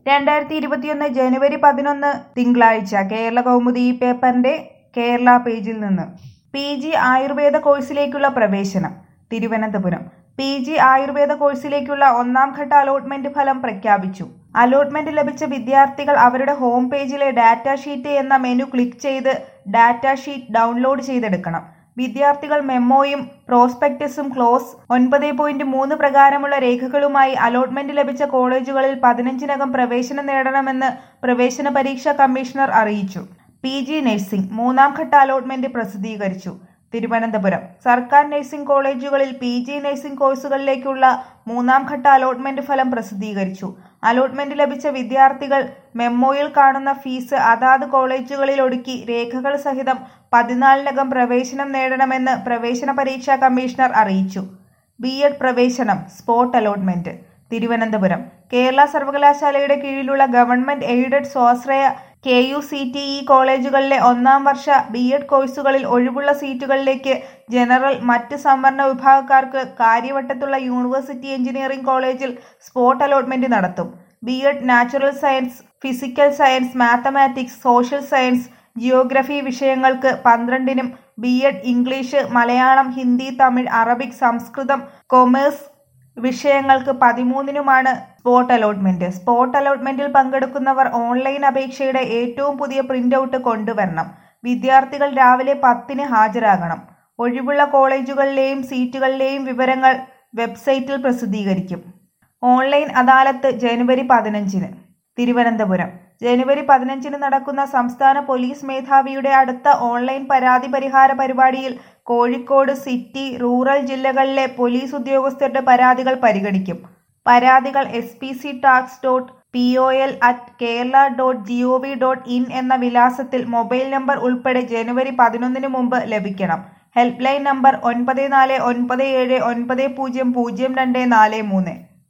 രണ്ടായിരത്തി ഇരുപത്തിയൊന്ന് ജനുവരി പതിനൊന്ന് തിങ്കളാഴ്ച കേരള കൗമുദി ഈ പേപ്പറിന്റെ കേരള പേജിൽ നിന്ന് പി ജി ആയുർവേദ കോഴ്സിലേക്കുള്ള പ്രവേശനം തിരുവനന്തപുരം പി ജി ആയുർവേദ കോഴ്സിലേക്കുള്ള ഒന്നാം ഘട്ട അലോട്ട്മെന്റ് ഫലം പ്രഖ്യാപിച്ചു അലോട്ട്മെന്റ് ലഭിച്ച വിദ്യാർത്ഥികൾ അവരുടെ ഹോം പേജിലെ ഡാറ്റ ഷീറ്റ് എന്ന മെനു ക്ലിക്ക് ചെയ്ത് ഡാറ്റ ഷീറ്റ് ഡൗൺലോഡ് ചെയ്തെടുക്കണം വിദ്യാർത്ഥികൾ മെമ്മോയും പ്രോസ്പെക്ടസും ക്ലോസ് ഒൻപത് പോയിന്റ് മൂന്ന് പ്രകാരമുള്ള രേഖകളുമായി അലോട്ട്മെന്റ് ലഭിച്ച കോളേജുകളിൽ പതിനഞ്ചിനകം പ്രവേശനം നേടണമെന്ന് പ്രവേശന പരീക്ഷാ കമ്മീഷണർ അറിയിച്ചു പി ജി നഴ്സിംഗ് മൂന്നാം ഘട്ട അലോട്ട്മെന്റ് പ്രസിദ്ധീകരിച്ചു തിരുവനന്തപുരം സർക്കാർ നഴ്സിംഗ് കോളേജുകളിൽ പി ജി നഴ്സിംഗ് കോഴ്സുകളിലേക്കുള്ള മൂന്നാം ഘട്ട അലോട്ട്മെന്റ് ഫലം പ്രസിദ്ധീകരിച്ചു അലോട്ട്മെന്റ് ലഭിച്ച വിദ്യാർത്ഥികൾ മെമ്മോയിൽ കാണുന്ന ഫീസ് അതാത് കോളേജുകളിൽ ഒടുക്കി രേഖകൾ സഹിതം പതിനാലിനകം പ്രവേശനം നേടണമെന്ന് പ്രവേശന പരീക്ഷാ കമ്മീഷണർ അറിയിച്ചു ബി എഡ് പ്രവേശനം സ്പോട്ട് അലോട്ട്മെന്റ് തിരുവനന്തപുരം കേരള സർവകലാശാലയുടെ കീഴിലുള്ള ഗവൺമെന്റ് എയ്ഡഡ് സ്വാശ്രയ K U C T E കോളേജുകളിലെ ഒന്നാം വർഷ ബി എഡ് കോഴ്സുകളിൽ ഒഴിവുള്ള സീറ്റുകളിലേക്ക് ജനറൽ മറ്റ് സംവരണ വിഭാഗക്കാർക്ക് കാര്യവട്ടത്തുള്ള യൂണിവേഴ്സിറ്റി എഞ്ചിനീയറിംഗ് കോളേജിൽ സ്പോട്ട് അലോട്ട്മെന്റ് നടത്തും B Ed natural science physical science mathematics social science geography വിഷയങ്ങൾക്ക് പന്ത്രണ്ടിനും B Ed English Malayalam Hindi Tamil Arabic Sanskrit commerce വിഷയങ്ങൾക്ക് പതിമൂന്നിനുമാണ് സ്പോട്ട് അലോട്ട്മെന്റ് സ്പോട്ട് അലോട്ട്മെന്റിൽ പങ്കെടുക്കുന്നവർ ഓൺലൈൻ അപേക്ഷയുടെ ഏറ്റവും പുതിയ പ്രിന്റ് ഔട്ട് കൊണ്ടുവരണം വിദ്യാർത്ഥികൾ രാവിലെ പത്തിന് ഹാജരാകണം ഒഴിവുള്ള കോളേജുകളിലെയും സീറ്റുകളിലെയും വിവരങ്ങൾ വെബ്സൈറ്റിൽ പ്രസിദ്ധീകരിക്കും ഓൺലൈൻ അദാലത്ത് ജനുവരി പതിനഞ്ചിന് തിരുവനന്തപുരം ജനുവരി പതിനഞ്ചിന് നടക്കുന്ന സംസ്ഥാന പോലീസ് മേധാവിയുടെ അടുത്ത ഓൺലൈൻ പരാതി പരിഹാര പരിപാടിയിൽ കോഴിക്കോട് സിറ്റി റൂറൽ ജില്ലകളിലെ പോലീസ് ഉദ്യോഗസ്ഥരുടെ പരാതികൾ പരിഗണിക്കും പരാതികൾ S P C talks dot P O L at Kerala dot G O V dot in എന്ന വിലാസത്തിൽ മൊബൈൽ നമ്പർ ഉൾപ്പെടെ ജനുവരി പതിനൊന്നിന് മുമ്പ് ലഭിക്കണം ഹെൽപ്പ് ലൈൻ നമ്പർ ഒൻപത് നാല് ഒൻപത് ഏഴ് ഒൻപത് പൂജ്യം പൂജ്യം രണ്ട് നാല് മൂന്ന്